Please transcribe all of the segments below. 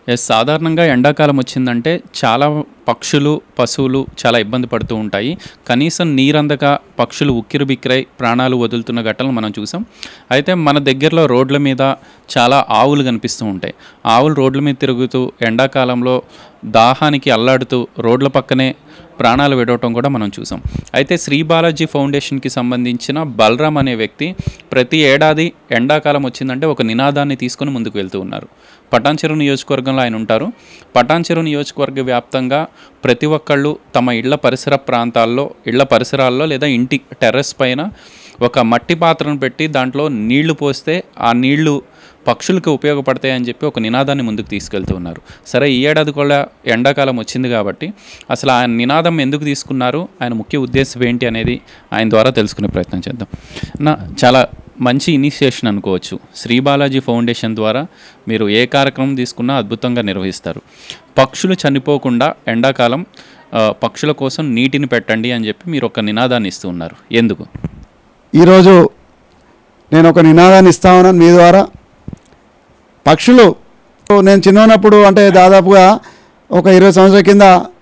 yes సాధారణంగా ఎండాకాలం వచ్చిందంటే చాలా పక్షులు పశువులు చాలా ఇబ్బంది పడుతూ ఉంటాయి కనీసం నీరందక పక్షులు ఉక్కిరి బిక్కిరై ప్రాణాలు వదులుతున్న ఘటనలు మనం చూసాం అయితే మన దగ్గరలో రోడ్ల మీద చాలా ఆవులు కనిపిస్తూ ఉంటాయి ఆవులు రోడ్ల మీద తిరుగుతూ ఎండాకాలంలో దాహానికి అల్లాడుతూ రోడ్ల పక్కనే ప్రాణాలు విడవటం కూడా మనం చూసాం అయితే శ్రీ బాలాజీ ఫౌండేషన్కి సంబంధించిన బలరాం అనే వ్యక్తి ప్రతి ఏడాది ఎండాకాలం వచ్చిందంటే ఒక నినాదాన్ని తీసుకొని ముందుకు వెళ్తూ ఉన్నారు పటాన్చెరు నియోజకవర్గంలో ఆయన ఉంటారు పటాన్చెరు నియోజకవర్గ వ్యాప్తంగా ప్రతి ఒక్కళ్ళు తమ ఇళ్ల పరిసర ప్రాంతాల్లో ఇళ్ల పరిసరాల్లో లేదా ఇంటి టెర్రస్ పైన ఒక మట్టి పాత్రను పెట్టి దాంట్లో నీళ్లు పోస్తే ఆ నీళ్లు పక్షులకు ఉపయోగపడతాయి అని చెప్పి ఒక నినాదాన్ని ముందుకు తీసుకెళ్తూ ఉన్నారు సరే ఈ ఏడాది కూడా ఎండాకాలం వచ్చింది కాబట్టి అసలు ఆయన నినాదం ఎందుకు తీసుకున్నారు ఆయన ముఖ్య ఉద్దేశం ఏంటి అనేది ఆయన ద్వారా తెలుసుకునే ప్రయత్నం చేద్దాం నా చాలా మంచి ఇనిషియేషన్ అనుకోవచ్చు శ్రీ బాలాజీ ఫౌండేషన్ ద్వారా మీరు ఏ కార్యక్రమం తీసుకున్నా అద్భుతంగా నిర్వహిస్తారు పక్షులు చనిపోకుండా ఎండాకాలం ఆ, పక్షుల కోసం నీటిని పెట్టండి అని చెప్పి మీరు ఒక నినాదాన్ని ఇస్తూ ఉన్నారు ఎందుకు ఈరోజు నేను ఒక నినాదాన్ని ఇస్తా ఉన్నాను మీ ద్వారా పక్షులు నేను చిన్న ఉన్నప్పుడు అంటే దాదాపుగా ఒక ఇరవై సంవత్సరాల కింద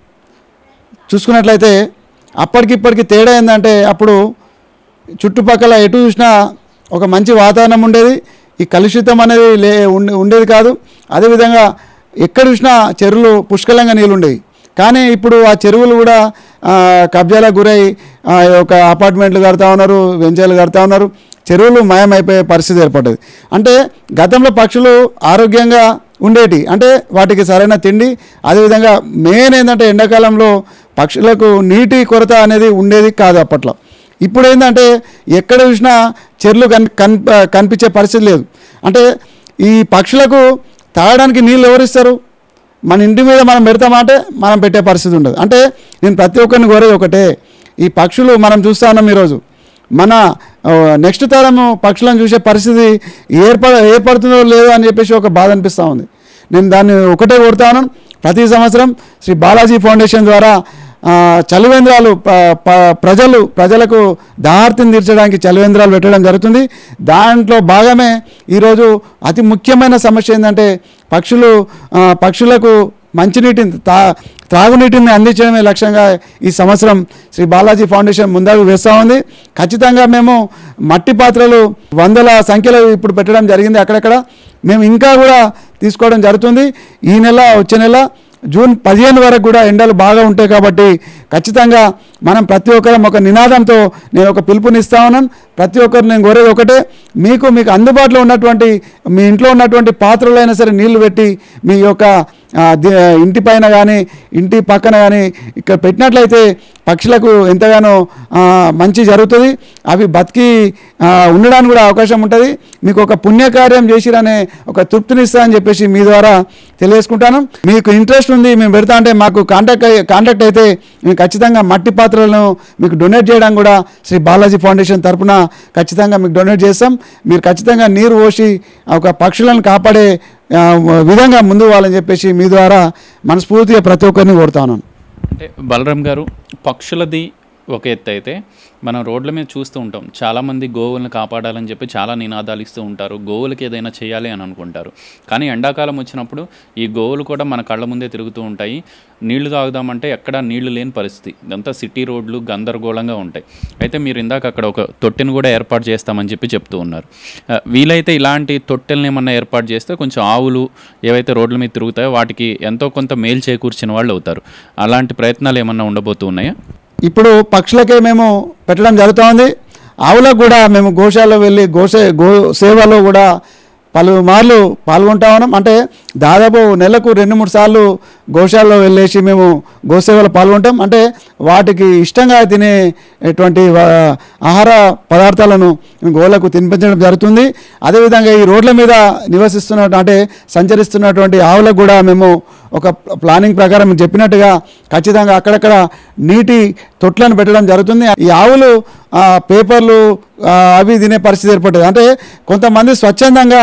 చూసుకున్నట్లయితే అప్పటికిప్పటికి తేడా ఏంటంటే అప్పుడు చుట్టుపక్కల ఎటు చూసినా ఒక మంచి వాతావరణం ఉండేది ఈ కలుషితం అనేది లే ఉండే ఉండేది కాదు అదేవిధంగా ఎక్కడ చూసినా చెరువులు పుష్కలంగా నీళ్ళు ఉండేవి కానీ ఇప్పుడు ఆ చెరువులు కూడా ఆ, కబ్జాలకు గురై ఆ, ఒక అపార్ట్మెంట్లు కడతా ఉన్నారు వెంచర్లు కడతా ఉన్నారు చెరువులు మయమైపోయే పరిస్థితి ఏర్పడ్డది అంటే గతంలో పక్షులు ఆరోగ్యంగా ఉండేటి అంటే వాటికి సరైన తిండి అదేవిధంగా మెయిన్ ఏంటంటే ఎండాకాలంలో పక్షులకు నీటి కొరత అనేది ఉండేది కాదు అప్పట్లో ఇప్పుడు ఏంటంటే ఎక్కడ చూసినా చెర్లు కన్ కన్ కనిపించే పరిస్థితి లేదు అంటే ఈ పక్షులకు తాగడానికి నీళ్ళు ఎవరిస్తారు మన ఇంటి మీద మనం పెడతామా అంటే మనం పెట్టే పరిస్థితి ఉండదు అంటే నేను ప్రతి ఒక్కరిని కోరేది ఒకటే ఈ పక్షులు మనం చూస్తా ఉన్నాం ఈరోజు మన నెక్స్ట్ తరము పక్షులను చూసే పరిస్థితి ఏర్పడ ఏర్పడుతుందో లేదో అని చెప్పేసి ఒక బాధ అనిపిస్తూ ఉంది నేను దాన్ని ఒకటే కోరుతాను ప్రతి సంవత్సరం శ్రీ బాలాజీ ఫౌండేషన్ ద్వారా ఆ, చలివేంద్రాలు ప- ప- ప్రజలు ప్రజలకు దాహార్తిని తీర్చడానికి చలివేంద్రాలు పెట్టడం జరుగుతుంది దాంట్లో భాగమే ఈరోజు అతి ముఖ్యమైన సమస్య ఏంటంటే పక్షులు ఆ, పక్షులకు మంచినీటిని తా త్రాగునీటిని అందించడమే లక్ష్యంగా ఈ సంవత్సరం శ్రీ బాలాజీ ఫౌండేషన్ ముందడుగు వేస్తూ ఉంది ఖచ్చితంగా మేము మట్టి పాత్రలు వందల సంఖ్యలో ఇప్పుడు పెట్టడం జరిగింది అక్కడక్కడ మేము ఇంకా కూడా తీసుకోవడం జరుగుతుంది ఈ నెల వచ్చే నెల జూన్ పదిహేను వరకు కూడా ఎండలు బాగా ఉంటాయి కాబట్టి ఖచ్చితంగా మనం ప్రతి ఒక్కరం ఒక నినాదంతో నేను ఒక పిలుపునిస్తా ఉన్నాను ప్రతి ఒక్కరు నేను కోరేది ఒకటే మీకు మీకు అందుబాటులో ఉన్నటువంటి మీ ఇంట్లో ఉన్నటువంటి పాత్రలైనా సరే నీళ్లు పెట్టి మీ యొక్క ఆ, ది- ఇంటి పైన కానీ ఇంటి పక్కన కానీ ఇక్కడ పెట్టినట్లయితే పక్షులకు ఎంతగానో ఆ, మంచి జరుగుతుంది అవి బతికి ఆ, ఉండడానికి కూడా అవకాశం ఉంటుంది మీకు ఒక పుణ్యకార్యం చేసిరనే ఒక తృప్తినిస్తా అని చెప్పేసి మీ ద్వారా తెలియజేసుకుంటాను మీకు ఇంట్రెస్ట్ ఉంది మేము పెడతా అంటే మాకు కాంటాక్ట్ అయ్యి కాంటాక్ట్ అయితే మేము ఖచ్చితంగా మట్టి పాత్రలను మీకు డొనేట్ చేయడం కూడా శ్రీ బాలాజీ ఫౌండేషన్ తరపున ఖచ్చితంగా మీకు డొనేట్ చేస్తాం మీరు ఖచ్చితంగా నీరు పోసి ఒక పక్షులను కాపాడే ఆ, విధంగా ముందు వాళ్ళని చెప్పేసి మీ ద్వారా మనస్ఫూర్తిగా ప్రతి ఒక్కరిని కోరుతాను అంటే బలరాం గారు పక్షులది ఒక ఎత్తు అయితే మనం రోడ్ల మీద చూస్తూ ఉంటాం చాలామంది గోవులను కాపాడాలని చెప్పి చాలా నినాదాలు ఇస్తూ ఉంటారు గోవులకి ఏదైనా చేయాలి అని అనుకుంటారు కానీ ఎండాకాలం వచ్చినప్పుడు ఈ గోవులు కూడా మన కళ్ళ ముందే తిరుగుతూ ఉంటాయి నీళ్లు తాగుదామంటే ఎక్కడా నీళ్లు లేని పరిస్థితి ఇదంతా సిటీ రోడ్లు గందరగోళంగా ఉంటాయి అయితే మీరు ఇందాక అక్కడ ఒక తొట్టెను కూడా ఏర్పాటు చేస్తామని చెప్పి చెప్తూ ఉన్నారు ఆ, వీలైతే ఇలాంటి తొట్టెలను ఏమన్నా ఏర్పాటు చేస్తే కొంచెం ఆవులు ఏవైతే రోడ్ల మీద తిరుగుతాయో వాటికి ఎంతో కొంత మేలు చేకూర్చిన వాళ్ళు అవుతారు అలాంటి ప్రయత్నాలు ఏమన్నా ఉండబోతూ ఉన్నాయా ఇప్పుడు పక్షులకే మేము పెట్టడం జరుగుతూ ఉంది ఆవులకు కూడా మేము గోశాలలో వెళ్ళి గోసే గో సేవలో కూడా పలుమార్లు పాల్గొంటా ఉన్నాం అంటే దాదాపు నెలకు రెండు మూడు సార్లు గోశాలలో వెళ్ళేసి మేము గోసేవలో పాల్గొంటాం అంటే వాటికి ఇష్టంగా తినేటువంటి వా- ఆహార పదార్థాలను గోలకు తినిపించడం జరుగుతుంది అదేవిధంగా ఈ రోడ్ల మీద నివసిస్తున్న అంటే సంచరిస్తున్నటువంటి ఆవులకు కూడా మేము ఒక ప్లానింగ్ ప్రకారం చెప్పినట్టుగా ఖచ్చితంగా అక్కడక్కడ నీటి తొట్లను పెట్టడం జరుగుతుంది ఈ ఆవులు ఆ, పేపర్లు ఆ, అవి తినే పరిస్థితి ఏర్పడుతుంది అంటే కొంతమంది స్వచ్ఛందంగా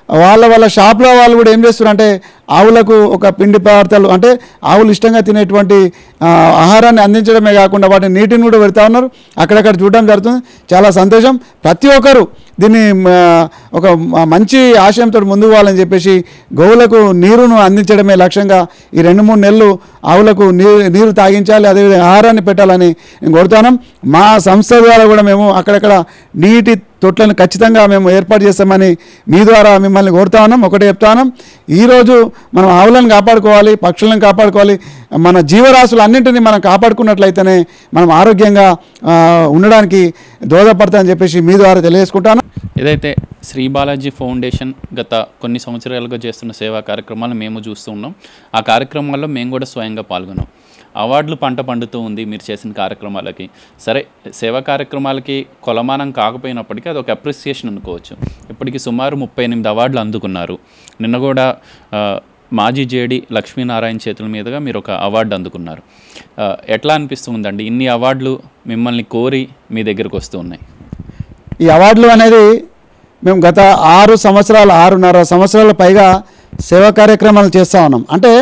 వాళ్ళ వాళ్ళ షాప్లో వాళ్ళు కూడా ఏం చేస్తున్నారు అంటే ఆవులకు ఒక పిండి పదార్థాలు అంటే ఆవులు ఇష్టంగా తినేటువంటి ఆ, ఆహారాన్ని అందించడమే కాకుండా వాటిని నీటిని కూడా పెడతా ఉన్నారు అక్కడక్కడ చూడడం జరుగుతుంది చాలా సంతోషం ప్రతి ఒక్కరు దీన్ని మ, ఒక మ- మంచి ఆశయంతో ముందుకు పోవాలని చెప్పేసి గోవులకు నీరును అందించడమే లక్ష్యంగా ఈ రెండు మూడు నెలలు ఆవులకు నీరు నీరు తాగించాలి అదేవిధంగా ఆహారాన్ని పెట్టాలని నేను కోరుతాను మా సంస్థ ద్వారా కూడా మేము అక్కడక్కడ నీటి తొట్లను ఖచ్చితంగా మేము ఏర్పాటు చేస్తామని మీ ద్వారా మిమ్మల్ని కోరుతా ఉన్నాం ఒకటే చెప్తా ఉన్నాం ఈరోజు మనం ఆవులను కాపాడుకోవాలి పక్షులను కాపాడుకోవాలి మన జీవరాశులు అన్నింటినీ మనం కాపాడుకున్నట్లయితేనే మనం ఆరోగ్యంగా ఆ, ఉండడానికి దోహదపడతామని చెప్పేసి మీ ద్వారా తెలియజేసుకుంటాను ఏదైతే శ్రీ బాలాజీ ఫౌండేషన్ గత కొన్ని సంవత్సరాలుగా చేస్తున్న సేవా కార్యక్రమాలు మేము చూస్తూ ఉన్నాం ఆ కార్యక్రమాల్లో మేము కూడా స్వయంగా పాల్గొన్నాం అవార్డులు పంట పండుతూ ఉంది మీరు చేసిన కార్యక్రమాలకి సరే సేవా కార్యక్రమాలకి కొలమానం కాకపోయినప్పటికీ అది ఒక అప్రిసియేషన్ అనుకోవచ్చు ఇప్పటికి సుమారు ముప్పై ఎనిమిది అవార్డులు అందుకున్నారు నిన్న కూడా ఆ, మాజీ జేడి లక్ష్మీనారాయణ చేతుల మీదుగా మీరు ఒక అవార్డు అందుకున్నారు ఆ, ఎట్లా అనిపిస్తుందండి ఇన్ని అవార్డులు మిమ్మల్ని కోరి మీ దగ్గరకు వస్తూ ఉన్నాయి ఈ అవార్డులు అనేది మేము గత ఆరు సంవత్సరాలు ఆరున్నర సంవత్సరాల పైగా సేవా కార్యక్రమాలు చేస్తూ ఉన్నాం అంటే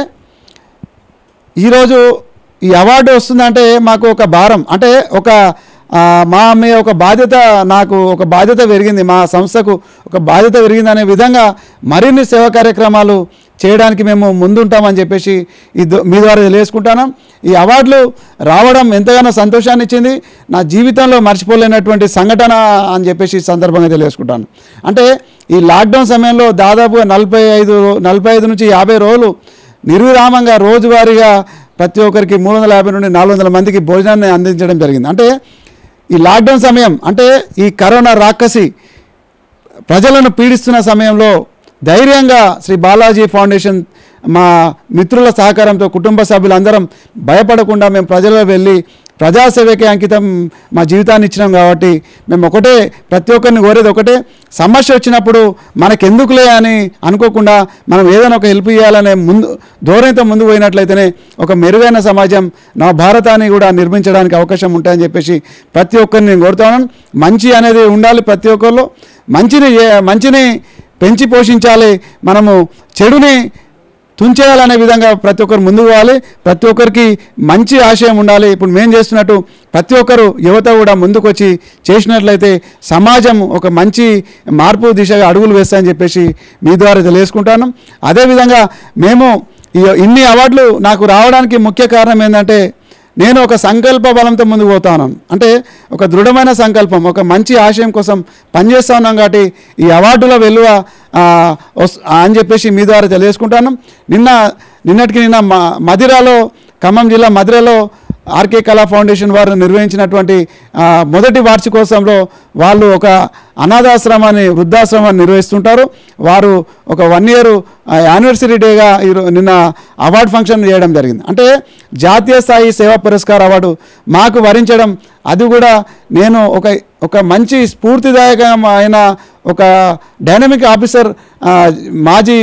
ఈరోజు ఈ అవార్డు వస్తుందంటే మాకు ఒక భారం అంటే ఒక ఆ, మా మీ ఒక బాధ్యత నాకు ఒక బాధ్యత పెరిగింది మా సంస్థకు ఒక బాధ్యత పెరిగింది అనే విధంగా మరిన్ని సేవా కార్యక్రమాలు చేయడానికి మేము ముందుంటామని చెప్పేసి ఈ ద- మీ ద్వారా తెలియజేసుకుంటాను ఈ అవార్డులు రావడం ఎంతగానో సంతోషాన్ని ఇచ్చింది నా జీవితంలో మర్చిపోలేనటువంటి సంఘటన అని చెప్పేసి ఈ సందర్భంగా తెలియజేసుకుంటాను అంటే ఈ లాక్డౌన్ సమయంలో దాదాపుగా నలభై ఐదు నలభై ఐదు నుంచి యాభై రోజులు నిర్విరామంగా రోజువారీగా ప్రతి ఒక్కరికి మూడు వందల యాభై నుండి నాలుగు వందల మందికి భోజనాన్ని అందించడం జరిగింది అంటే ఈ లాక్డౌన్ సమయం అంటే ఈ కరోనా రాక్కసి ప్రజలను పీడిస్తున్న సమయంలో ధైర్యంగా శ్రీ బాలాజీ ఫౌండేషన్ మా మిత్రుల సహకారంతో కుటుంబ సభ్యులందరం భయపడకుండా మేము ప్రజల్లో వెళ్ళి ప్రజాసేవకే అంకితం మా జీవితాన్ని ఇచ్చినాం కాబట్టి మేము ఒకటే ప్రతి ఒక్కరిని కోరేది ఒకటే సమస్య వచ్చినప్పుడు మనకెందుకులే అని అనుకోకుండా మనం ఏదైనా ఒక హెల్ప్ చేయాలనే ముందు ధోరణితో ముందు పోయినట్లయితేనే ఒక మెరుగైన సమాజం నా భారతాన్ని కూడా నిర్మించడానికి అవకాశం ఉంటాయని చెప్పేసి ప్రతి ఒక్కరిని నేను కోరుతాను మంచి అనేది ఉండాలి ప్రతి ఒక్కరిలో మంచిని ఏ- మంచిని పెంచి పోషించాలి మనము చెడుని తుంచేయాలనే విధంగా ప్రతి ఒక్కరు ముందుకు పోవాలి ప్రతి ఒక్కరికి మంచి ఆశయం ఉండాలి ఇప్పుడు మేము చేస్తున్నట్టు ప్రతి ఒక్కరు యువత కూడా ముందుకొచ్చి చేసినట్లయితే సమాజం ఒక మంచి మార్పు దిశగా అడుగులు వేస్తాయని చెప్పేసి మీ ద్వారా తెలియజేసుకుంటాను అదేవిధంగా మేము ఈ ఇన్ని అవార్డులు నాకు రావడానికి ముఖ్య కారణం ఏంటంటే నేను ఒక సంకల్ప బలంతో ముందుకు పోతాను అంటే ఒక దృఢమైన సంకల్పం ఒక మంచి ఆశయం కోసం పనిచేస్తా ఉన్నాం కాబట్టి ఈ అవార్డుల విలువ ఆ, వస్- అని చెప్పేసి మీ ద్వారా తెలియజేసుకుంటాను నిన్న నిన్నటికి నిన్న మ మదిరాలో ఖమ్మం జిల్లా మదిరలో ఆర్కే కళా ఫౌండేషన్ వారు నిర్వహించినటువంటి ఆ, మొదటి వార్షికోత్సవంలో వాళ్ళు ఒక అనాథాశ్రమాన్ని వృద్ధాశ్రమాన్ని నిర్వహిస్తుంటారు వారు ఒక వన్ ఇయర్ యానివర్సరీ డేగా ఈరో నిన్న అవార్డు ఫంక్షన్ చేయడం జరిగింది అంటే జాతీయ స్థాయి సేవా పురస్కార్ అవార్డు మాకు వరించడం అది కూడా నేను ఒక ఒక మంచి స్ఫూర్తిదాయకమైన ఒక డైనమిక్ ఆఫీసర్ ఆ, మాజీ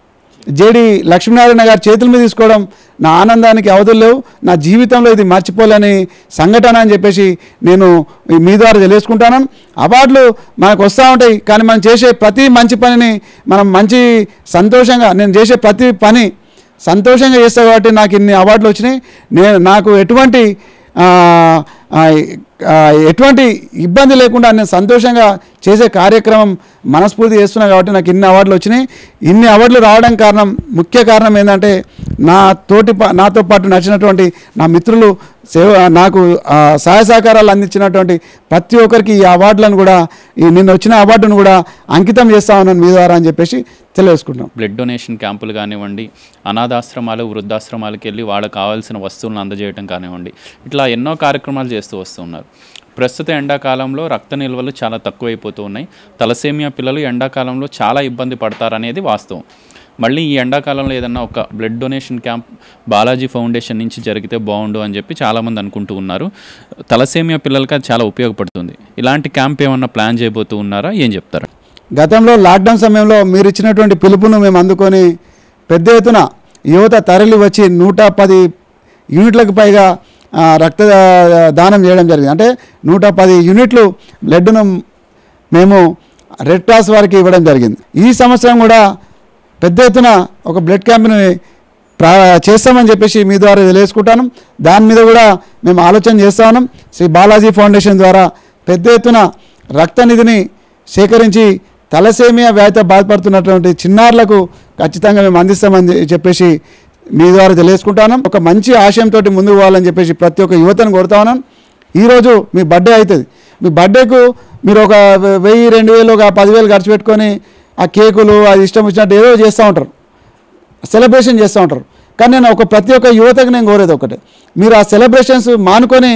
జేడి లక్ష్మీనారాయణ గారి చేతుల మీద తీసుకోవడం నా ఆనందానికి అవధులు లేవు నా జీవితంలో ఇది మర్చిపోలేని సంఘటన అని చెప్పేసి నేను ఈ మీ ద్వారా తెలియజేసుకుంటాను అవార్డులు మనకు వస్తూ ఉంటాయి కానీ మనం చేసే ప్రతి మంచి పనిని మనం మంచి సంతోషంగా నేను చేసే ప్రతి పని సంతోషంగా చేస్తా కాబట్టి నాకు ఇన్ని అవార్డులు వచ్చినాయి నేను నాకు ఎటువంటి ఆ, ఆ, ఆ, ఎటువంటి ఇబ్బంది లేకుండా నేను సంతోషంగా చేసే కార్యక్రమం మనస్ఫూర్తి చేస్తున్నా కాబట్టి నాకు ఇన్ని అవార్డులు వచ్చినాయి ఇన్ని అవార్డులు రావడానికి కారణం ముఖ్య కారణం ఏంటంటే నా తోటి పా- నాతో పాటు నచ్చినటువంటి నా మిత్రులు సేవ నాకు ఆ, సహాయ సహకారాలు అందించినటువంటి ప్రతి ఒక్కరికి ఈ అవార్డులను కూడా ఈ నిన్న వచ్చిన అవార్డును కూడా అంకితం చేస్తా ఉన్నాను మీ ద్వారా అని చెప్పేసి తెలియజేసుకుంటాం బ్లడ్ డొనేషన్ క్యాంపులు కానివ్వండి అనాథాశ్రమాలు వృద్ధాశ్రమాలకు వెళ్ళి వాళ్ళకి కావాల్సిన వస్తువులను అందజేయడం కానివ్వండి ఇట్లా ఎన్నో కార్యక్రమాలు చేస్తూ వస్తున్నారు ప్రస్తుత ఎండాకాలంలో రక్త నిల్వలు చాలా తక్కువైపోతూ ఉన్నాయి తలసేమియా పిల్లలు ఎండాకాలంలో చాలా ఇబ్బంది పడతారనేది వాస్తవం మళ్ళీ ఈ ఎండాకాలంలో ఏదన్నా ఒక blood donation camp Balaji foundation నుంచి జరిగితే బాగుండు అని చెప్పి చాలామంది అనుకుంటూ ఉన్నారు తలసేమియా పిల్లలకి అది చాలా ఉపయోగపడుతుంది ఇలాంటి క్యాంప్ ఏమన్నా ప్లాన్ చేయబోతూ ఉన్నారా ఏం చెప్తారు గతంలో లాక్డౌన్ సమయంలో మీరు ఇచ్చినటువంటి పిలుపును మేము అందుకొని పెద్ద ఎత్తున యువత తరలి వచ్చి నూట పది యూనిట్లకు పైగా ఆ, రక్త దానం చేయడం జరిగింది అంటే నూట పది యూనిట్లు బ్లడ్ను మేము రెడ్ క్రాస్ వారికి ఇవ్వడం జరిగింది ఈ సంవత్సరం కూడా పెద్ద ఎత్తున ఒక బ్లడ్ క్యాంప్ని ప్రా చేస్తామని చెప్పేసి మీ ద్వారా తెలియజేసుకుంటాను దాని మీద కూడా మేము ఆలోచన చేస్తా ఉన్నాం శ్రీ బాలాజీ ఫౌండేషన్ ద్వారా పెద్ద ఎత్తున రక్త నిధిని సేకరించి తలసేమియా వ్యాధితో బాధపడుతున్నటువంటి చిన్నారులకు ఖచ్చితంగా మేము అందిస్తామని చె- చెప్పేసి మీ ద్వారా తెలియజేసుకుంటాను ఒక మంచి ఆశయంతో ముందుకు పోవాలని చెప్పేసి ప్రతి ఒక్క యువతను కొడతా ఉన్నాను ఈరోజు మీ బర్త్డే అవుతుంది మీ బర్త్డేకు మీరు ఒక వె- వెయ్యి రెండు వేలు ఒక పదివేలు ఖర్చు పెట్టుకొని ఆ కేకులు అది ఇష్టం వచ్చినట్టు ఏదో చేస్తూ ఉంటారు సెలబ్రేషన్ చేస్తూ ఉంటారు కానీ నేను ఒక ప్రతి ఒక్క యువతకు నేను కోరేది ఒకటే మీరు ఆ సెలబ్రేషన్స్ మానుకొని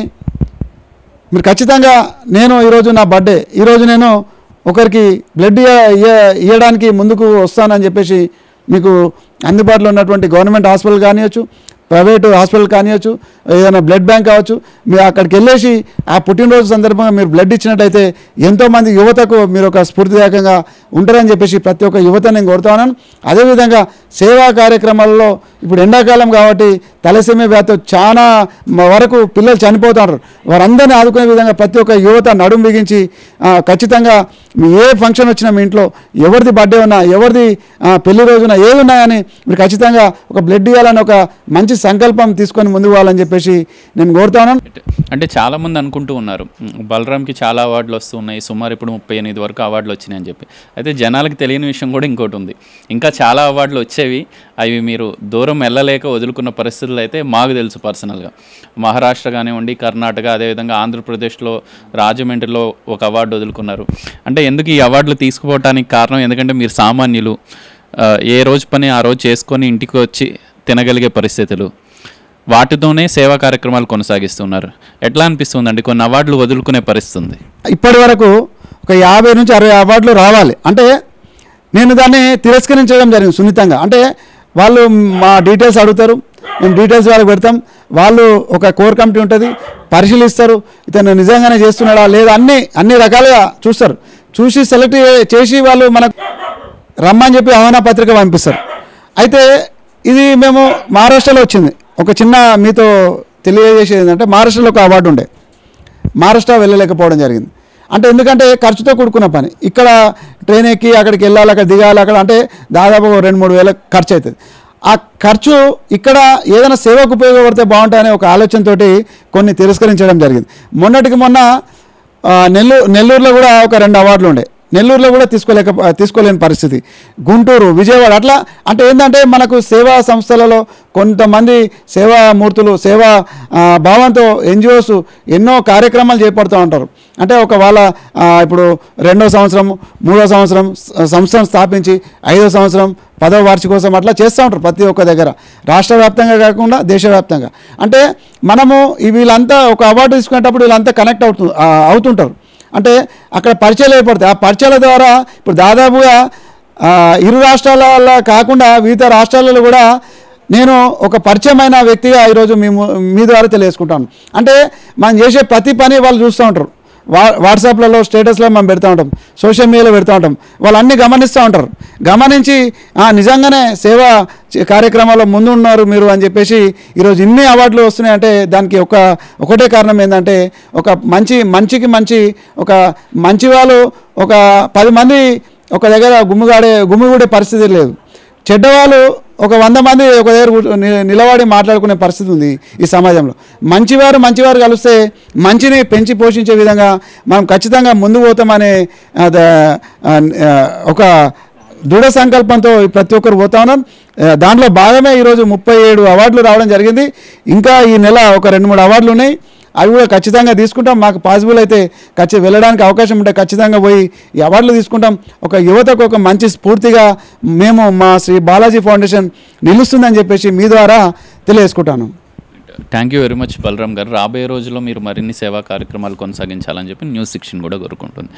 మీరు ఖచ్చితంగా నేను ఈరోజు నా బర్త్డే ఈరోజు నేను ఒకరికి బ్లడ్ ఇయ్య- ఇయ్య- ఇవ్వడానికి ముందుకు వస్తానని చెప్పేసి మీకు అందుబాటులో ఉన్నటువంటి గవర్నమెంట్ హాస్పిటల్ కానివ్వచ్చు ప్రైవేటు హాస్పిటల్ కానివ్వచ్చు ఏదైనా బ్లడ్ బ్యాంక్ కావచ్చు మీరు అక్కడికి వెళ్ళేసి ఆ పుట్టినరోజు సందర్భంగా మీరు బ్లడ్ ఇచ్చినట్టయితే ఎంతోమంది యువతకు మీరు ఒక స్ఫూర్తిదాయకంగా ఉంటారని చెప్పేసి ప్రతి ఒక్క యువత నేను కోరుతా ఉన్నాను అదేవిధంగా సేవా కార్యక్రమాలలో ఇప్పుడు ఎండాకాలం కాబట్టి తలసేమియా వ్యాధితో చాలా మ- వరకు పిల్లలు చనిపోతున్నారు వారందరినీ ఆదుకునే విధంగా ప్రతి ఒక్క యువత నడుము బిగించి ఆ, ఖచ్చితంగా మీ ఏ ఫంక్షన్ వచ్చినా మీ ఇంట్లో ఎవరిది బర్త్డే ఉన్నా ఎవరిది ఆ, పెళ్లి రోజున ఏది ఉన్నా కానీ మీరు ఖచ్చితంగా ఒక బ్లడ్ ఇవ్వాలని ఒక మంచి సంకల్పం తీసుకొని ముందుకు పోవాలని చెప్పేసి నేను కోరుతాను అంటే చాలా మంది అనుకుంటూ ఉన్నారు "ఉమ్, బలరాంకి చాలా అవార్డులు వస్తున్నాయి సుమారు ఇప్పుడు ముప్పై ఎనిమిది వరకు అవార్డులు వచ్చినాయి అని చెప్పి అయితే జనాలకు తెలియని విషయం కూడా ఇంకోటి ఉంది ఇంకా చాలా అవార్డులు వచ్చేవి అవి మీరు దూరం వెళ్ళలేక వదులుకున్న పరిస్థితులు అయితే మాకు తెలుసు పర్సనల్గా మహారాష్ట్ర కానివ్వండి కర్ణాటక అదేవిధంగా ఆంధ్రప్రదేశ్లో రాజమండ్రిలో ఒక అవార్డు వదులుకున్నారు అంటే ఎందుకు ఈ అవార్డులు తీసుకుపోవటానికి కారణం ఎందుకంటే మీరు సామాన్యులు ఆ, ఏ రోజు పని ఆ రోజు చేసుకొని ఇంటికి వచ్చి తినగలిగే పరిస్థితులు వాటితోనే సేవా కార్యక్రమాలు కొనసాగిస్తున్నారు ఎట్లా అనిపిస్తుందండి కొన్ని అవార్డులు వదులుకునే పరిస్థితి ఉంది ఇప్పటి వరకు ఒక యాభై నుంచి అరవై అవార్డులు రావాలి అంటే నేను దాన్ని తిరస్కరించడం జరిగింది సున్నితంగా అంటే వాళ్ళు మా డీటెయిల్స్ అడుగుతారు మేము డీటెయిల్స్ వాళ్ళకి పెడతాం వాళ్ళు ఒక కోర్ కమిటీ ఉంటుంది పరిశీలిస్తారు ఇతను నిజంగానే చేస్తున్నాడా లేదా అన్ని అన్ని రకాలుగా చూస్తారు చూసి సెలెక్ట్ చేసి వాళ్ళు మనకు రమ్మని చెప్పి ఆహ్వాన పత్రిక పంపిస్తారు అయితే ఇది మేము మహారాష్ట్రలో వచ్చింది ఒక చిన్న మీతో తెలియజేసేది ఏంటంటే మహారాష్ట్రలో ఒక అవార్డు ఉండే మహారాష్ట్ర వెళ్ళలేకపోవడం జరిగింది అంటే ఎందుకంటే ఖర్చుతో కూడుకున్న పని ఇక్కడ ట్రైన్ ఎక్కి అక్కడికి వెళ్ళాలి అక్కడ దిగాలి అక్కడ అంటే దాదాపు ఒక రెండు మూడు వేల ఖర్చు అవుతుంది ఆ ఖర్చు ఇక్కడ ఏదైనా సేవకు ఉపయోగపడితే బాగుంటుందనే ఒక ఆలోచనతోటి కొన్ని తిరస్కరించడం జరిగింది మొన్నటికి మొన్న ఆ, నెల్లూరు నెల్లూరులో కూడా ఒక రెండు అవార్డులు ఉండే నెల్లూరులో కూడా తీసుకోలేక తీసుకోలేని పరిస్థితి గుంటూరు విజయవాడ అట్లా అంటే ఏంటంటే మనకు సేవా సంస్థలలో కొంతమంది సేవామూర్తులు సేవా ఆ, భావంతో ఎన్జిఓస్ ఎన్నో కార్యక్రమాలు చేపడుతూ ఉంటారు అంటే ఒక వాళ్ళ ఆ, ఇప్పుడు రెండో సంవత్సరం మూడో సంవత్సరం స- సంస్థను స్థాపించి ఐదో సంవత్సరం పదవ వార్షికోత్సవం అట్లా చేస్తూ ఉంటారు ప్రతి ఒక్క దగ్గర రాష్ట్ర వ్యాప్తంగా కాకుండా దేశవ్యాప్తంగా అంటే మనము ఈ వీళ్ళంతా ఒక అవార్డు తీసుకునేటప్పుడు వీళ్ళంతా కనెక్ట్ అవుతు ఆ, అవుతుంటారు అంటే అక్కడ పరిచయాలు ఏర్పడతాయి ఆ పరిచయాల ద్వారా ఇప్పుడు దాదాపుగా ఆ, ఇరు రాష్ట్రాల కాకుండా వివిధ రాష్ట్రాలలో కూడా నేను ఒక పరిచయమైన వ్యక్తిగా ఈరోజు మేము మీ ద్వారా తెలియజేసుకుంటాను అంటే మనం చేసే ప్రతి పని వాళ్ళు చూస్తూ ఉంటారు వా వాట్సాప్లలో స్టేటస్లో మనం పెడతా ఉంటాం సోషల్ మీడియాలో పెడతా ఉంటాం వాళ్ళు అన్నీ గమనిస్తూ ఉంటారు గమనించి "ఆ, నిజంగానే సేవా చే- కార్యక్రమాల్లో ముందు ఉన్నారు మీరు అని చెప్పేసి ఈరోజు ఇన్ని అవార్డులు వస్తున్నాయంటే దానికి ఒక ఒకటే కారణం ఏంటంటే ఒక మంచి మంచికి మంచి ఒక మంచి వాళ్ళు ఒక పది మంది ఒక దగ్గర గుమ్ముగాడే గుమ్మిగూడే పరిస్థితి లేదు చెడ్డవాళ్ళు ఒక వంద మంది ఒక దగ్గర కూర్చో- ని- నిలబడి మాట్లాడుకునే పరిస్థితి ఉంది ఈ సమాజంలో మంచివారు మంచివారు కలిస్తే మంచిని పెంచి పోషించే విధంగా మనం ఖచ్చితంగా ముందు పోతామనే ఆ, ద- ఆ, ఆ, ఒక దృఢ సంకల్పంతో ప్రతి ఒక్కరు పోతా ఉన్నాం ఆ, దాంట్లో భాగమే ఈరోజు ముప్పై ఏడు అవార్డులు రావడం జరిగింది ఇంకా ఈ నెల ఒక రెండు మూడు అవార్డులు ఉన్నాయి అవి కూడా ఖచ్చితంగా తీసుకుంటాం మాకు పాసిబుల్ అయితే ఖచ్చితంగా వెళ్ళడానికి అవకాశం ఉంటే ఖచ్చితంగా పోయి ఈ అవార్డులు తీసుకుంటాం ఒక యువతకు ఒక మంచి స్ఫూర్తిగా మేము మా శ్రీ బాలాజీ ఫౌండేషన్ నిలుస్తుందని చెప్పేసి మీ ద్వారా తెలియజేసుకుంటాను thank you very much Balaram garu రాబోయే రోజుల్లో మీరు మరిన్ని సేవా కార్యక్రమాలు కొనసాగించాలని చెప్పి న్యూస్ శిక్షణ కూడా కోరుకుంటుంది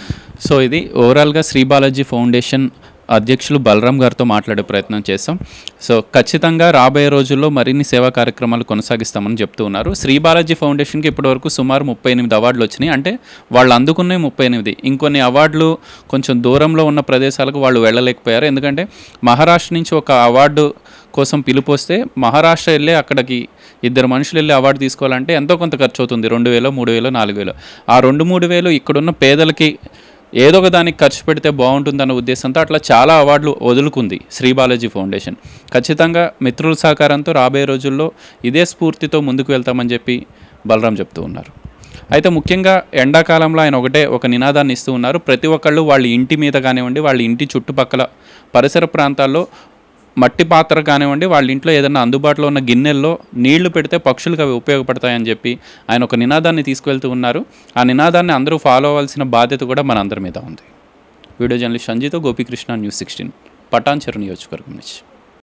సో ఇది ఓవరాల్గా శ్రీ బాలాజీ ఫౌండేషన్ అధ్యక్షులు బలరాం గారితో మాట్లాడే ప్రయత్నం చేస్తాం సో ఖచ్చితంగా రాబోయే రోజుల్లో మరిన్ని సేవా కార్యక్రమాలు కొనసాగిస్తామని చెప్తూ ఉన్నారు శ్రీ బాలాజీ ఫౌండేషన్కి ఇప్పటివరకు సుమారు ముప్పై ఎనిమిది అవార్డులు వచ్చినాయి అంటే వాళ్ళు అందుకున్నవి ముప్పై ఎనిమిది ఇంకొన్ని అవార్డులు కొంచెం దూరంలో ఉన్న ప్రదేశాలకు వాళ్ళు వెళ్ళలేకపోయారు ఎందుకంటే మహారాష్ట్ర నుంచి ఒక అవార్డు కోసం పిలుపు వస్తే మహారాష్ట్ర వెళ్ళి అక్కడికి ఇద్దరు మనుషులు వెళ్ళి అవార్డు తీసుకోవాలంటే ఎంతో కొంత ఖర్చు అవుతుంది రెండు వేలో మూడు వేలో నాలుగు వేలు ఆ రెండు మూడు వేలు ఇక్కడున్న పేదలకి ఏదో ఒక దానికి ఖర్చు పెడితే బాగుంటుందన్న ఉద్దేశంతో అట్లా చాలా అవార్డులు వదులుకుంది శ్రీ బాలాజీ ఫౌండేషన్ ఖచ్చితంగా మిత్రుల సహకారంతో రాబోయే రోజుల్లో ఇదే స్ఫూర్తితో ముందుకు వెళ్తామని చెప్పి బలరాం చెప్తూ ఉన్నారు అయితే ముఖ్యంగా ఎండాకాలంలో ఆయన ఒకటే ఒక నినాదాన్ని ఇస్తూ ఉన్నారు ప్రతి ఒక్కళ్ళు వాళ్ళ ఇంటి మీద కానివ్వండి వాళ్ళ ఇంటి చుట్టుపక్కల పరిసర ప్రాంతాల్లో మట్టి పాత్ర కానివ్వండి వాళ్ళ ఇంట్లో ఏదైనా అందుబాటులో ఉన్న గిన్నెల్లో నీళ్లు పెడితే పక్షులకు అవి ఉపయోగపడతాయని చెప్పి ఆయన ఒక నినాదాన్ని తీసుకువెళ్తూ ఉన్నారు ఆ నినాదాన్ని అందరూ ఫాలో అవ్వాల్సిన బాధ్యత కూడా మన అందరి మీద ఉంది వీడియో జర్నలిస్ట్ సంజీతో గోపీకృష్ణ న్యూస్ సిక్స్టీన్ పటాన్చెరు నియోజకవర్గం నుంచి